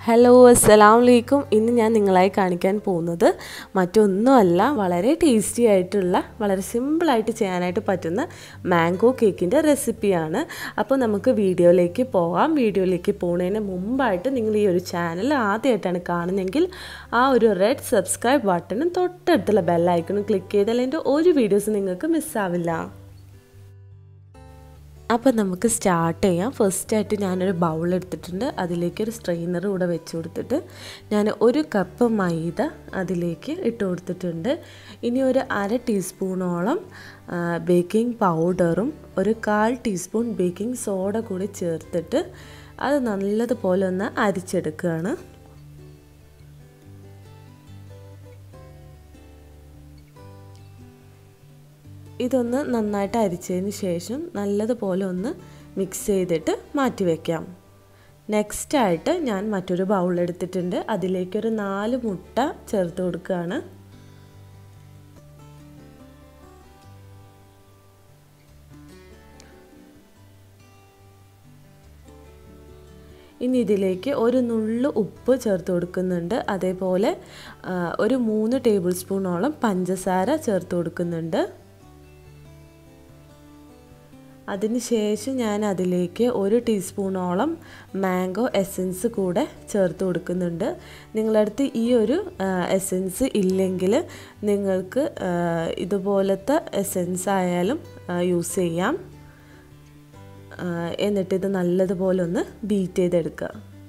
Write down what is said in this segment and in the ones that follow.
hello അസ്സലാം വലൈക്കും ഇന്ന് ഞാൻ നിങ്ങളായി കാണിക്കാൻ പോകുന്നത് മറ്റൊന്നുമല്ല വളരെ ടേസ്റ്റി ആയിട്ടുള്ള വളരെ സിമ്പിളായിട്ട് ചെയ്യാനായിട്ട് പറ്റുന്ന മാംഗോ കേക്കിൻ്റെ റെസിപ്പിയാണ് അപ്പോൾ നമുക്ക് വീഡിയോയിലേക്ക് പോകാം വീഡിയോയിലേക്ക് പോകുന്നതിന് മുമ്പായിട്ട് നിങ്ങൾ ഈ ഒരു ചാനൽ ആദ്യമായിട്ടാണ് കാണുന്നതെങ്കിൽ ആ ഒരു റെഡ് സബ്സ്ക്രൈബ് ബട്ടണും തൊട്ടടുത്തുള്ള ബെല്ലൈക്കണും ക്ലിക്ക് ചെയ്താൽ എൻ്റെ ഒരു വീഡിയോസ് നിങ്ങൾക്ക് മിസ്സാവില്ല അപ്പോൾ നമുക്ക് സ്റ്റാർട്ട് ചെയ്യാം ഫസ്റ്റായിട്ട് ഞാനൊരു ബൗൾ എടുത്തിട്ടുണ്ട് അതിലേക്ക് ഒരു സ്ട്രെയിനർ കൂടെ വെച്ച് കൊടുത്തിട്ട് ഞാൻ ഒരു കപ്പ് മൈദ അതിലേക്ക് ഇട്ട് കൊടുത്തിട്ടുണ്ട് ഇനി ഒരു അര ടീസ്പൂണോളം ബേക്കിംഗ് പൗഡറും ഒരു കാൽ ടീസ്പൂൺ ബേക്കിംഗ് സോഡ കൂടി ചേർത്തിട്ട് അത് നല്ലതുപോലെ ഒന്ന് അരിച്ചെടുക്കുകയാണ് ഇതൊന്ന് നന്നായിട്ട് അരിച്ചതിന് ശേഷം നല്ലതുപോലെ ഒന്ന് മിക്സ് ചെയ്തിട്ട് മാറ്റി വയ്ക്കാം നെക്സ്റ്റ് ആയിട്ട് ഞാൻ മറ്റൊരു ബൗൾ എടുത്തിട്ടുണ്ട് അതിലേക്കൊരു നാല് മുട്ട ചേർത്ത് കൊടുക്കുകയാണ് ഇനി ഇതിലേക്ക് ഒരു നുള്ളു ഉപ്പ് ചേർത്ത് കൊടുക്കുന്നുണ്ട് അതേപോലെ ഒരു മൂന്ന് ടേബിൾ സ്പൂണോളം പഞ്ചസാര ചേർത്ത് കൊടുക്കുന്നുണ്ട് അതിനുശേഷം ഞാൻ അതിലേക്ക് ഒരു ടീസ്പൂണോളം മാംഗോ എസൻസ് കൂടെ ചേർത്ത് കൊടുക്കുന്നുണ്ട് നിങ്ങളടുത്ത് ഈ ഒരു എസൻസ് ഇല്ലെങ്കിൽ നിങ്ങൾക്ക് ഇതുപോലത്തെ എസൻസ് ആയാലും യൂസ് ചെയ്യാം എന്നിട്ട് ഇത് നല്ലതുപോലെ ഒന്ന് ബീറ്റ് ചെയ്തെടുക്കുക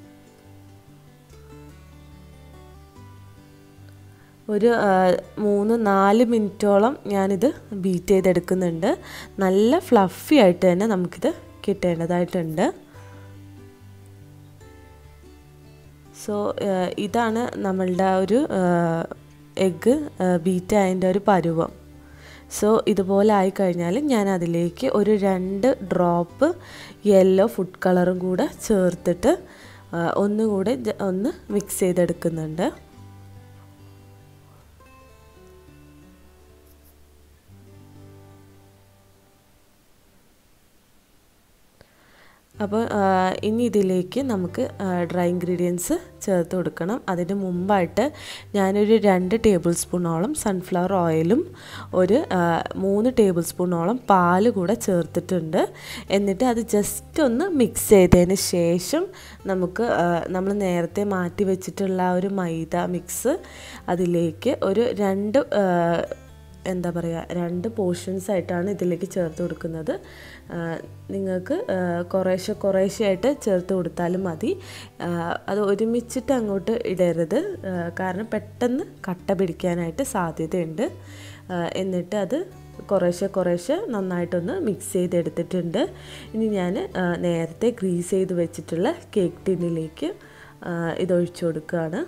ഒരു മൂന്ന് നാല് മിനിറ്റോളം ഞാനിത് ബീറ്റ് ചെയ്തെടുക്കുന്നുണ്ട് നല്ല ഫ്ലഫി ആയിട്ട് തന്നെ നമുക്കിത് കിട്ടേണ്ടതായിട്ടുണ്ട് സോ ഇതാണ് നമ്മളുടെ ഒരു എഗ്ഗ് ബീറ്റ് ആയതിൻ്റെ ഒരു പരുവം സോ ഇതുപോലെ ആയിക്കഴിഞ്ഞാൽ ഞാൻ അതിലേക്ക് ഒരു രണ്ട് ഡ്രോപ്പ് യെല്ലോ ഫുഡ് കളറും കൂടെ ചേർത്തിട്ട് ഒന്നുകൂടെ ഒന്ന് മിക്സ് ചെയ്തെടുക്കുന്നുണ്ട് അപ്പോൾ ഇനി ഇതിലേക്ക് നമുക്ക് ഡ്രൈ ഇൻഗ്രീഡിയൻസ് ചേർത്ത് കൊടുക്കണം അതിന് മുമ്പായിട്ട് ഞാനൊരു രണ്ട് ടേബിൾ സ്പൂണോളം സൺഫ്ലവർ ഓയിലും ഒരു മൂന്ന് ടേബിൾ സ്പൂണോളം പാല് കൂടെ ചേർത്തിട്ടുണ്ട് എന്നിട്ട് അത് ജസ്റ്റ് ഒന്ന് മിക്സ് ചെയ്തതിന് ശേഷം നമുക്ക് നമ്മൾ നേരത്തെ മാറ്റി വെച്ചിട്ടുള്ള ഒരു മൈദ മിക്സ് അതിലേക്ക് ഒരു രണ്ട് എന്താ പറയുക രണ്ട് പോർഷൻസ് ആയിട്ടാണ് ഇതിലേക്ക് ചേർത്ത് കൊടുക്കുന്നത് നിങ്ങൾക്ക് കുറേശ്ശെ കുറേശ്ശെ ആയിട്ട് ചേർത്ത് കൊടുത്താലും മതി അത് ഒരുമിച്ചിട്ട് അങ്ങോട്ട് ഇടരുത് കാരണം പെട്ടെന്ന് കട്ട പിടിക്കാനായിട്ട് സാധ്യതയുണ്ട് എന്നിട്ട് അത് കുറേശ്ശെ കുറേശ്ശെ നന്നായിട്ടൊന്ന് മിക്സ് ചെയ്തെടുത്തിട്ടുണ്ട് ഇനി ഞാൻ നേരത്തെ ഗ്രീസ് ചെയ്ത് വെച്ചിട്ടുള്ള കേക്ക് ടിന്നിലേക്ക് ഇതൊഴിച്ചു കൊടുക്കുകയാണ്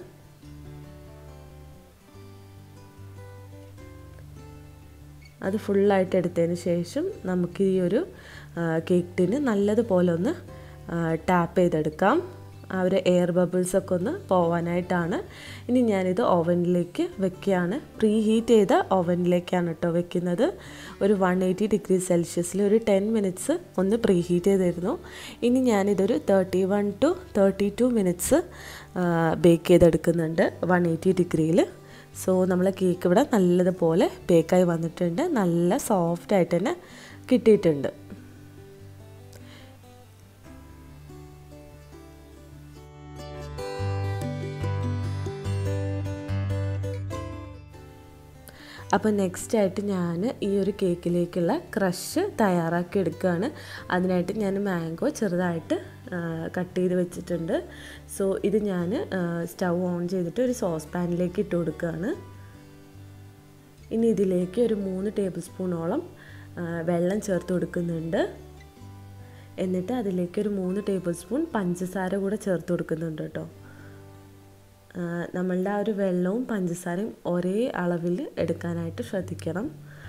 അത് ഫുള്ളായിട്ട് എടുത്തതിന് ശേഷം നമുക്ക് ഈ ഒരു കേക്ക് ടിന് നല്ലതുപോലെ ഒന്ന് ടാപ്പ് ചെയ്തെടുക്കാം ആ ഒരു എയർ ബബിൾസൊക്കെ ഒന്ന് പോവാനായിട്ടാണ് ഇനി ഞാനിത് ഓവനിലേക്ക് വെക്കുകയാണ് പ്രീ ഹീറ്റ് ചെയ്ത ഓവനിലേക്കാണ് കേട്ടോ വെക്കുന്നത് ഒരു വൺ എയ്റ്റി ഡിഗ്രി സെൽഷ്യസിൽ ഒരു ടെൻ മിനിറ്റ്സ് ഒന്ന് പ്രീ ഹീറ്റ് ചെയ്തിരുന്നു ഇനി ഞാനിതൊരു thirty one two thirty two minutes bake ചെയ്തെടുക്കുന്നുണ്ട് വൺ എയ്റ്റി ഡിഗ്രിയിൽ സോ നമ്മളെ കേക്ക് ഇവിടെ നല്ലതുപോലെ ബേക്കായി വന്നിട്ടുണ്ട് നല്ല സോഫ്റ്റ് ആയിട്ട് തന്നെ കിട്ടിയിട്ടുണ്ട് അപ്പോൾ നെക്സ്റ്റ് ആയിട്ട് ഞാൻ ഈ ഒരു കേക്കിലേക്കുള്ള ക്രഷ് തയ്യാറാക്കി എടുക്കുകയാണ് അതിനായിട്ട് ഞാൻ മാംഗോ ചെറുതായിട്ട് കട്ട് ചെയ്ത് വെച്ചിട്ടുണ്ട് സോ ഇത് ഞാൻ സ്റ്റൗ ഓൺ ചെയ്തിട്ട് ഒരു സോസ് പാനിലേക്ക് ഇട്ട് കൊടുക്കുകയാണ് ഇനി ഇതിലേക്ക് ഒരു മൂന്ന് ടേബിൾ സ്പൂണോളം വെള്ളം ചേർത്ത് കൊടുക്കുന്നുണ്ട് എന്നിട്ട് അതിലേക്ക് ഒരു മൂന്ന് ടേബിൾ സ്പൂൺ പഞ്ചസാര കൂടെ ചേർത്ത് കൊടുക്കുന്നുണ്ട് കേട്ടോ നമ്മളുടെ ആ ഒരു വെള്ളവും പഞ്ചസാരയും ഒരേ അളവിൽ എടുക്കാനായിട്ട് ശ്രദ്ധിക്കണം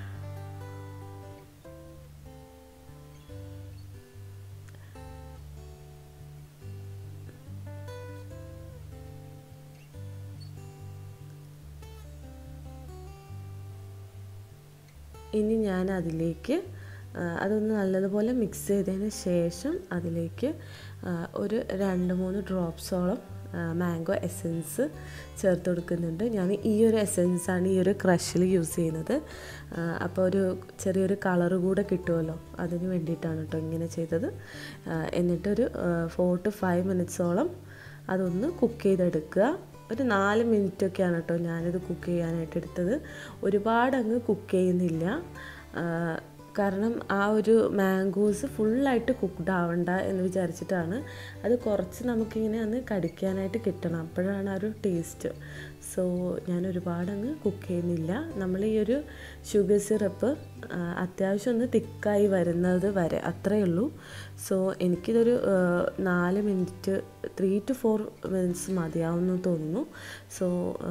ഇനി ഞാൻ അതിലേക്ക് അതൊന്ന് നല്ലതുപോലെ മിക്സ് ചെയ്തതിന് ശേഷം അതിലേക്ക് ഒരു രണ്ട് മൂന്ന് ഡ്രോപ്സോളം മാംഗോ എസൻസ് ചേർത്ത് കൊടുക്കുന്നുണ്ട് ഞാൻ ഈ ഒരു എസൻസാണ് ഈ ഒരു ക്രഷിൽ യൂസ് ചെയ്യുന്നത് അപ്പോൾ ഒരു ചെറിയൊരു കളറ് കൂടെ കിട്ടുമല്ലോ അതിന് വേണ്ടിയിട്ടാണ് കേട്ടോ ഇങ്ങനെ ചെയ്തത് എന്നിട്ടൊരു ഫോർ ടു ഫൈവ് മിനിറ്റ്സോളം അതൊന്ന് കുക്ക് ചെയ്തെടുക്കുക ഒരു നാല് മിനിറ്റൊക്കെയാണ് കേട്ടോ ഞാനിത് കുക്ക് ചെയ്യാനായിട്ട് എടുത്തത് ഒരുപാട് അങ്ങ് കുക്ക് ചെയ്യുന്നില്ല കാരണം ആ ഒരു മാംഗോസ് ഫുള്ളായിട്ട് കുക്ക്ഡ് ആവണ്ട എന്ന് വിചാരിച്ചിട്ടാണ് അത് കുറച്ച് നമുക്കിങ്ങനെ ഒന്ന് കടിക്കാനായിട്ട് കിട്ടണം അപ്പോഴാണ് ആ ഒരു ടേസ്റ്റ് സോ ഞാൻ ഒരുപാട് അങ്ങ് കുക്ക് ചെയ്യുന്നില്ല നമ്മൾ ഈ ഒരു ഷുഗർ സിറപ്പ് അത്യാവശ്യം ഒന്ന് തിക്കായി വരുന്നത് വരെ അത്രയേ ഉള്ളൂ സോ എനിക്കിതൊരു നാല് minute three two four minutes മതിയാവുമെന്ന് തോന്നുന്നു സോ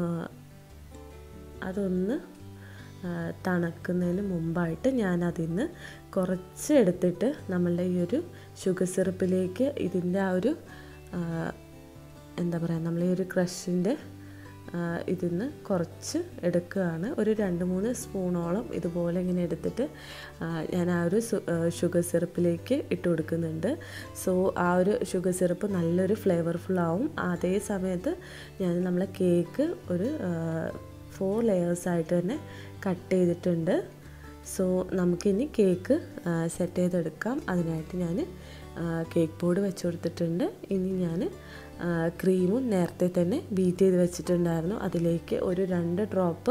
അതൊന്ന് തണുക്കുന്നതിന് മുമ്പായിട്ട് ഞാൻ അതിൽ നിന്ന് കുറച്ച് എടുത്തിട്ട് നമ്മളുടെ ഈ ഒരു ഷുഗർ സിറപ്പിലേക്ക് ഇതിൻ്റെ ആ ഒരു എന്താ പറയുക നമ്മൾ ഈ ഒരു ക്രഷിൻ്റെ ഇതിൽ നിന്ന് കുറച്ച് എടുക്കുകയാണ് ഒരു രണ്ട് മൂന്ന് സ്പൂണോളം ഇതുപോലെ ഇങ്ങനെ എടുത്തിട്ട് ഞാൻ ആ ഒരു ഷുഗർ സിറപ്പിലേക്ക് ഇട്ട് കൊടുക്കുന്നുണ്ട് സോ ആ ഒരു ഷുഗർ സിറപ്പ് നല്ലൊരു ഫ്ലേവർഫുൾ ആവും അതേ സമയത്ത് ഞാൻ നമ്മളെ കേക്ക് ഒരു ഫോർ ലെയേഴ്സായിട്ട് തന്നെ കട്ട് ചെയ്തിട്ടുണ്ട് സോ നമുക്കിനി കേക്ക് സെറ്റ് ചെയ്തെടുക്കാം അതിനായിട്ട് ഞാൻ കേക്ക് ബോർഡ് വെച്ച് കൊടുത്തിട്ടുണ്ട് ഇനി ഞാൻ ക്രീമും നേരത്തെ തന്നെ ബീറ്റ് ചെയ്ത് വെച്ചിട്ടുണ്ടായിരുന്നു അതിലേക്ക് ഒരു രണ്ട് ഡ്രോപ്പ്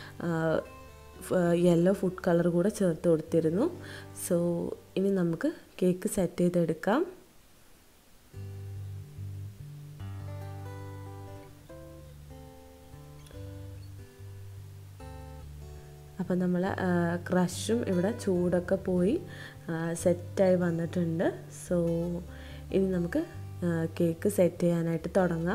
യെല്ലോ ഫുഡ് കളർ കൂടെ ചേർത്ത് കൊടുത്തിരുന്നു സോ ഇനി നമുക്ക് കേക്ക് സെറ്റ് ചെയ്തെടുക്കാം അപ്പം നമ്മൾ ക്രഷും ഇവിടെ ചൂടൊക്കെ പോയി സെറ്റായി വന്നിട്ടുണ്ട് സോ ഇനി നമുക്ക് കേക്ക് സെറ്റ് ചെയ്യാനായിട്ട് തുടങ്ങാം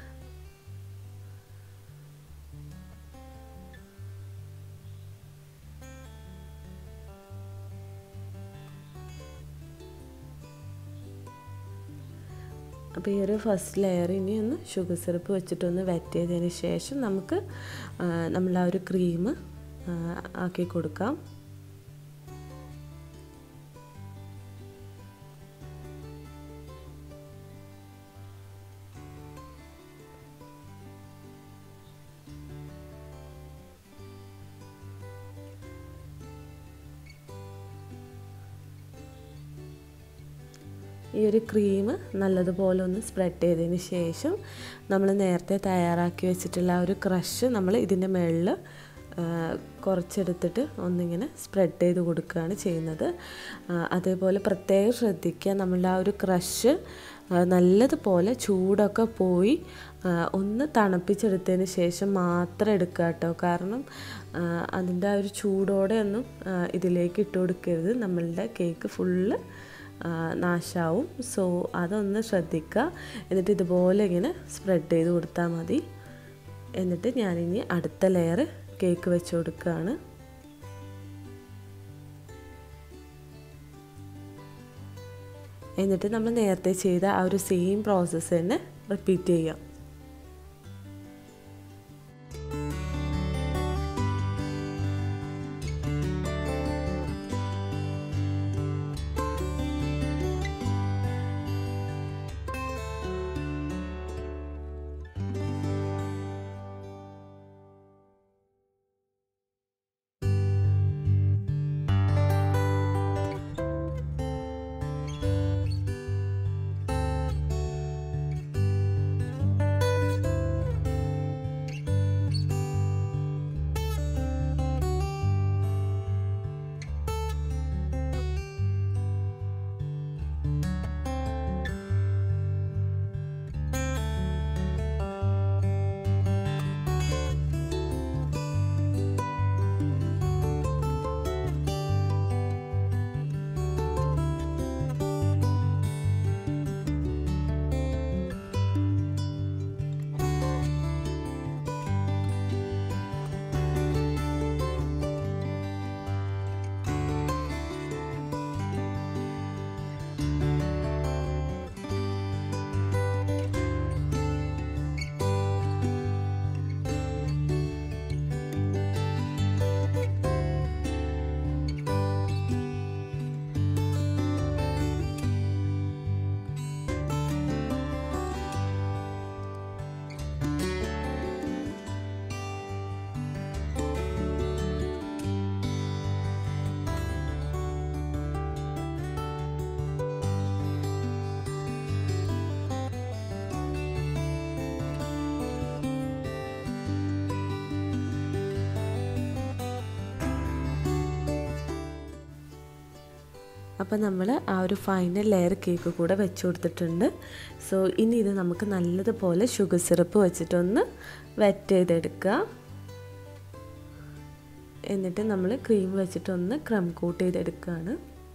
അപ്പോൾ ഈ ഒരു ഫസ്റ്റ് ലെയർ ഇനി ഒന്ന് ഷുഗർ സിറപ്പ് വെച്ചിട്ടൊന്ന് വെറ്റ് ചെയ്തതിന് ശേഷം നമുക്ക് നമ്മൾ ആ ഒരു ക്രീം ആക്കി കൊടുക്കാം ഈ ഒരു ക്രീം നല്ലതുപോലെ ഒന്ന് സ്പ്രെഡ് ചെയ്തതിന് ശേഷം നമ്മൾ നേരത്തെ തയ്യാറാക്കി വെച്ചിട്ടുള്ള ആ ഒരു ക്രഷ് നമ്മൾ ഇതിൻ്റെ മുകളിൽ കുറച്ചെടുത്തിട്ട് ഒന്നിങ്ങനെ സ്പ്രെഡ് ചെയ്ത് കൊടുക്കുകയാണ് ചെയ്യുന്നത് അതേപോലെ പ്രത്യേകം ശ്രദ്ധിക്കുക നമ്മളുടെ ആ ഒരു ക്രഷ് നല്ലതുപോലെ ചൂടൊക്കെ പോയി ഒന്ന് തണുപ്പിച്ചെടുത്തതിന് ശേഷം മാത്രം എടുക്കുക കേട്ടോ കാരണം അതിൻ്റെ ആ ഒരു ചൂടോടെ ഒന്നും ഇതിലേക്ക് ഇട്ട് കൊടുക്കരുത് നമ്മളുടെ കേക്ക് ഫുള്ള് നാശാവും സോ അതൊന്ന് ശ്രദ്ധിക്കുക എന്നിട്ട് ഇതുപോലെ ഇങ്ങനെ സ്പ്രെഡ് ചെയ്ത് കൊടുത്താൽ മതി എന്നിട്ട് ഞാനിനി അടുത്ത ലെയർ കേക്ക് വെച്ച് കൊടുക്കുകയാണ് എന്നിട്ട് നമ്മൾ നേരത്തെ ചെയ്ത ആ ഒരു സെയിം പ്രോസസ്സ് തന്നെ റിപ്പീറ്റ് ചെയ്യാം അപ്പോൾ നമ്മൾ ആ ഒരു ഫൈനൽ ലെയർ കേക്ക് കൂടെ വെച്ച് കൊടുത്തിട്ടുണ്ട് സോ ഇനി ഇത് നമുക്ക് നല്ലതുപോലെ ഷുഗർ സിറപ്പ് വെച്ചിട്ടൊന്ന് വെറ്റ് ചെയ്തെടുക്കുക എന്നിട്ട് നമ്മൾ ക്രീം വെച്ചിട്ടൊന്ന് ക്രം കോട്ട് ചെയ്തെടുക്കുകയാണ്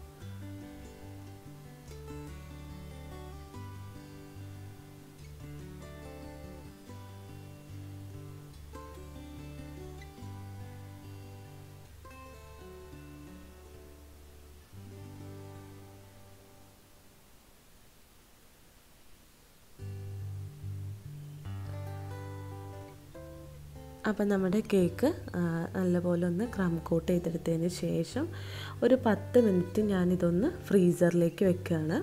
അപ്പം നമ്മുടെ കേക്ക് നല്ലപോലെ ഒന്ന് ക്രം കോട്ട് ചെയ്തെടുത്തതിന് ശേഷം ഒരു പത്ത് മിനിറ്റ് ഞാനിതൊന്ന് ഫ്രീസറിലേക്ക് വെക്കുകയാണ്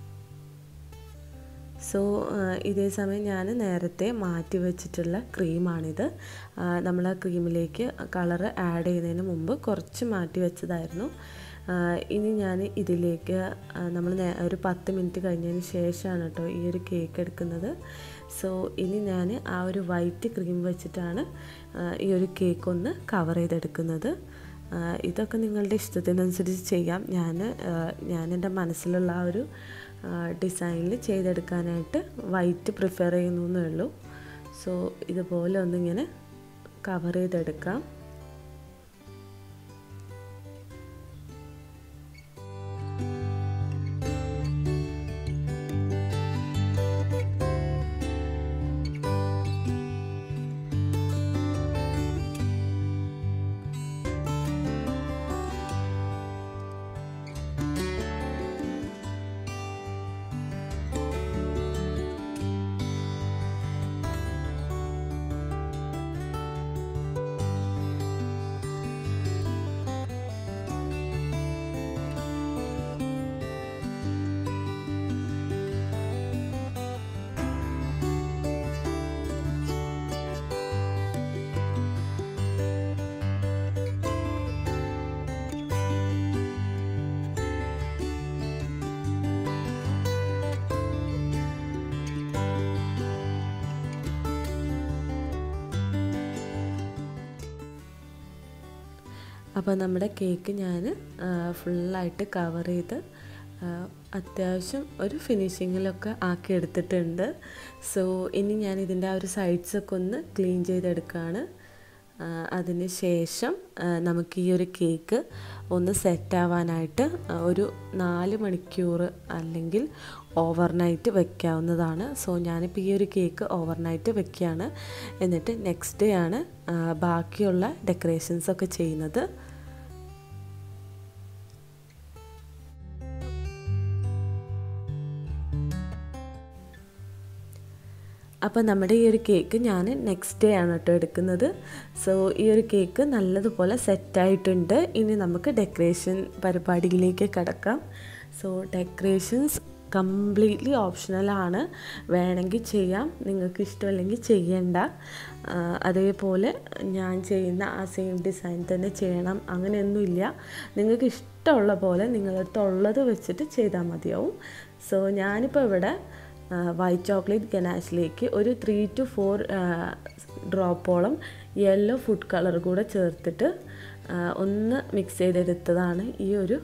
സോ ഇതേ സമയം ഞാൻ നേരത്തെ മാറ്റി വെച്ചിട്ടുള്ള ക്രീമാണിത് നമ്മൾ ആ ക്രീമിലേക്ക് കളറ് ആഡ് ചെയ്യുന്നതിന് മുമ്പ് കുറച്ച് മാറ്റി വെച്ചതായിരുന്നു ഇനി ഞാൻ ഇതിലേക്ക് നമ്മൾ ഒരു പത്ത് മിനിറ്റ് കഴിഞ്ഞതിന് ശേഷമാണ് കേട്ടോ ഈ ഒരു കേക്ക് എടുക്കുന്നത് സോ ഇനി ഞാൻ ആ ഒരു വൈറ്റ് ക്രീം വെച്ചിട്ടാണ് ഈ ഒരു കേക്ക് ഒന്ന് കവർ ചെയ്തെടുക്കുന്നത് ഇതൊക്കെ നിങ്ങളുടെ ഇഷ്ടത്തിനനുസരിച്ച് ചെയ്യാം ഞാൻ ഞാൻ എൻ്റെ മനസ്സിലുള്ള ആ ഒരു ഡിസൈനിൽ ചെയ്തെടുക്കാനായിട്ട് വൈറ്റ് പ്രിഫർ ചെയ്യുന്നു എന്നേ ഉള്ളൂ സോ ഇതുപോലെ ഒന്നിങ്ങനെ കവർ ചെയ്തെടുക്കാം അപ്പോൾ നമ്മുടെ കേക്ക് ഞാൻ ഫുള്ളായിട്ട് കവർ ചെയ്ത് അത്യാവശ്യം ഒരു ഫിനിഷിങ്ങിലൊക്കെ ആക്കി എടുത്തിട്ടുണ്ട് സോ ഇനി ഞാൻ ഇതിൻ്റെ ആ ഒരു സൈഡ്സൊക്കെ ഒന്ന് ക്ലീൻ ചെയ്തെടുക്കുകയാണ് അതിന് ശേഷം നമുക്ക് ഈ ഒരു കേക്ക് ഒന്ന് സെറ്റ് ആവാനായിട്ട് ഒരു നാല് മണിക്കൂർ അല്ലെങ്കിൽ ഓവർനൈറ്റ് വെക്കാവുന്നതാണ് സോ ഞാനിപ്പോൾ ഈ ഒരു കേക്ക് ഓവർനൈറ്റ് വെക്കുകയാണ് എന്നിട്ട് നെക്സ്റ്റ് ഡേ ആണ് ബാക്കിയുള്ള ഡെക്കറേഷൻസ് ഒക്കെ ചെയ്യുന്നത് അപ്പോൾ നമ്മുടെ ഈ ഒരു കേക്ക് ഞാൻ നെക്സ്റ്റ് ഡേ ആണ് കേട്ടോ എടുക്കുന്നത് സോ ഈ ഒരു കേക്ക് നല്ലതുപോലെ സെറ്റായിട്ടുണ്ട് ഇനി നമുക്ക് ഡെക്കറേഷൻ പരിപാടിയിലേക്ക് കിടക്കാം സോ ഡെക്കറേഷൻസ് കംപ്ലീറ്റ്ലി ഓപ്ഷണലാണ് വേണമെങ്കിൽ ചെയ്യാം നിങ്ങൾക്ക് ഇഷ്ടമല്ലെങ്കിൽ ചെയ്യണ്ട അതേപോലെ ഞാൻ ചെയ്യുന്ന ആ സെയിം ഡിസൈൻ തന്നെ ചെയ്യണം അങ്ങനെയൊന്നുമില്ല നിങ്ങൾക്ക് ഇഷ്ടമുള്ള പോലെ നിങ്ങളടുത്ത് ഉള്ളത് വെച്ചിട്ട് ചെയ്താൽ മതിയാവും സോ ഞാനിപ്പോൾ ഇവിടെ വൈറ്റ് ചോക്ലേറ്റ് ഗനാഷിലേക്ക് ഒരു ത്രീ ടു ഫോർ ഡ്രോപ്പോളം യെല്ലോ ഫുഡ് കളർ കൂടെ ചേർത്തിട്ട് ഒന്ന് മിക്സ് ചെയ്തെടുത്തതാണ് ഈ ഒരു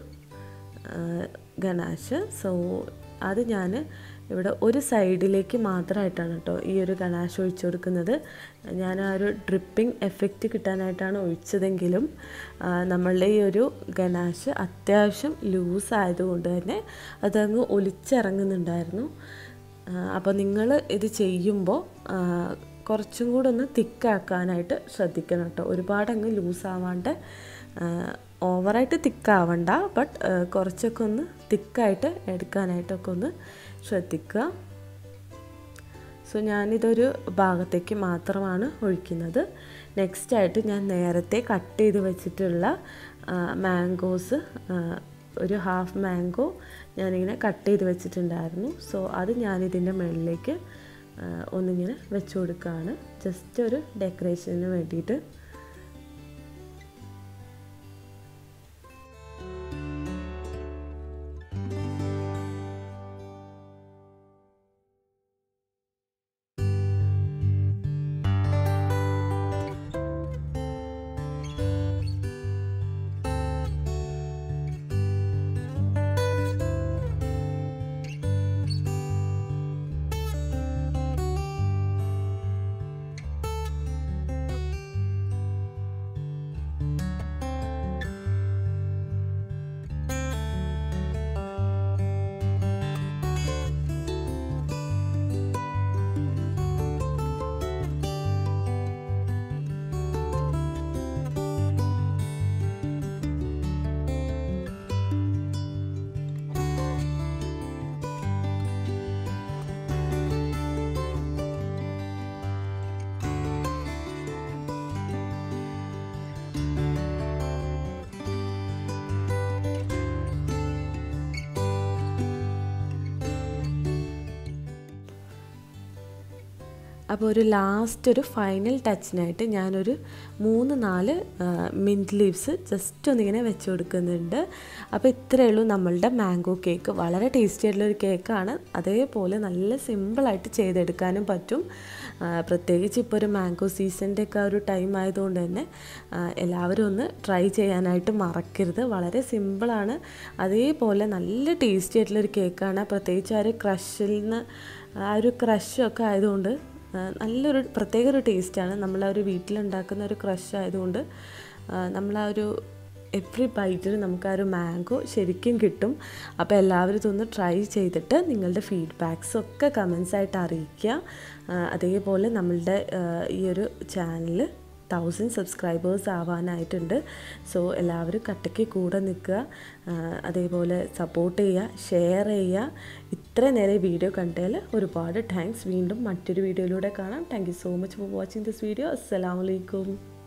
ഗനാഷ് സോ അത് ഞാൻ ഇവിടെ ഒരു സൈഡിലേക്ക് മാത്രമായിട്ടാണ് കേട്ടോ ഈ ഒരു ഗനാഷ് ഒഴിച്ചു കൊടുക്കുന്നത് ഞാൻ ആ ഒരു ഡ്രിപ്പിംഗ് എഫക്റ്റ് കിട്ടാനായിട്ടാണ് ഒഴിച്ചതെങ്കിലും നമ്മളുടെ ഈ ഒരു ഗനാഷ് അത്യാവശ്യം ലൂസ് ആയതുകൊണ്ട് തന്നെ അതങ്ങ് ഒലിച്ചിറങ്ങുന്നുണ്ടായിരുന്നു അപ്പോൾ നിങ്ങൾ ഇത് ചെയ്യുമ്പോൾ കുറച്ചും കൂടെ ഒന്ന് തിക്കാക്കാനായിട്ട് ശ്രദ്ധിക്കണം കേട്ടോ ഒരുപാട് അങ്ങ് ലൂസ് ആവാണ്ട് ഓവറായിട്ട് തിക്കാവണ്ട ബട്ട് കുറച്ചൊക്കെ ഒന്ന് തിക്കായിട്ട് എടുക്കാനായിട്ടൊക്കെ ഒന്ന് ശ്രദ്ധിക്കുക സോ ഞാനിതൊരു ഭാഗത്തേക്ക് മാത്രമാണ് ഒഴിക്കുന്നത് നെക്സ്റ്റ് ആയിട്ട് ഞാൻ നേരത്തെ കട്ട് ചെയ്ത് വെച്ചിട്ടുള്ള മാംഗോസ് ഒരു ഹാഫ് മാംഗോ ഞാനിങ്ങനെ കട്ട് ചെയ്ത് വെച്ചിട്ടുണ്ടായിരുന്നു സോ അത് ഞാനിതിൻ്റെ മുകളിലേക്ക് ഒന്നിങ്ങനെ വെച്ച് കൊടുക്കുകയാണ് ജസ്റ്റ് ഒരു ഡെക്കറേഷന് വേണ്ടിയിട്ട് അപ്പോൾ ഒരു ലാസ്റ്റ് ഒരു ഫൈനൽ ടച്ചിനായിട്ട് ഞാനൊരു മൂന്ന് നാല് മിൻറ്റ് ലീവ്സ് ജസ്റ്റ് ഒന്നിങ്ങനെ വെച്ച് കൊടുക്കുന്നുണ്ട് അപ്പോൾ ഇത്രയേ ഉള്ളൂ നമ്മളുടെ മാംഗോ കേക്ക് വളരെ ടേസ്റ്റി ആയിട്ടുള്ള ഒരു കേക്കാണ് അതേപോലെ നല്ല സിമ്പിളായിട്ട് ചെയ്തെടുക്കാനും പറ്റും പ്രത്യേകിച്ച് ഇപ്പോൾ ഒരു മാംഗോ സീസണിൻ്റെ ഒക്കെ ഒരു ടൈം ആയതുകൊണ്ട് തന്നെ എല്ലാവരും ഒന്ന് ട്രൈ ചെയ്യാനായിട്ട് മറക്കരുത് വളരെ സിമ്പിളാണ് അതേപോലെ നല്ല ടേസ്റ്റി ആയിട്ടുള്ളൊരു കേക്കാണ് പ്രത്യേകിച്ച് ആ ഒരു ക്രഷിൽ നിന്ന് ആ ഒരു ക്രഷൊക്കെ ആയതുകൊണ്ട് നല്ലൊരു പ്രത്യേക ഒരു ടേസ്റ്റാണ് നമ്മൾ ആ ഒരു വീട്ടിലുണ്ടാക്കുന്ന ഒരു ക്രഷ് ആയതുകൊണ്ട് നമ്മൾ ആ ഒരു എവറി ബൈറ്റിൽ നമുക്ക് ആ ഒരു മാംഗോ ശരിക്കും കിട്ടും അപ്പോൾ എല്ലാവരും ഇതൊന്ന് ട്രൈ ചെയ്തിട്ട് നിങ്ങളുടെ ഫീഡ്ബാക്സ് ഒക്കെ കമൻസ് ആയിട്ട് അറിയിക്കുക അതേപോലെ നമ്മളുടെ ഈ ഒരു ചാനൽ തൗസൻഡ് സബ്സ്ക്രൈബേഴ്സ് ആവാനായിട്ടുണ്ട് സോ എല്ലാവരും കട്ടയ്ക്ക് കൂടെ നിൽക്കുക അതേപോലെ സപ്പോർട്ട് ചെയ്യുക ഷെയർ ചെയ്യുക ഇത്ര നേരം വീഡിയോ കണ്ടതിൽ ഒരുപാട് താങ്ക്സ് വീണ്ടും മറ്റൊരു വീഡിയോയിലൂടെ കാണാം thank you so much for watching this video അസ്സലാമലൈക്കും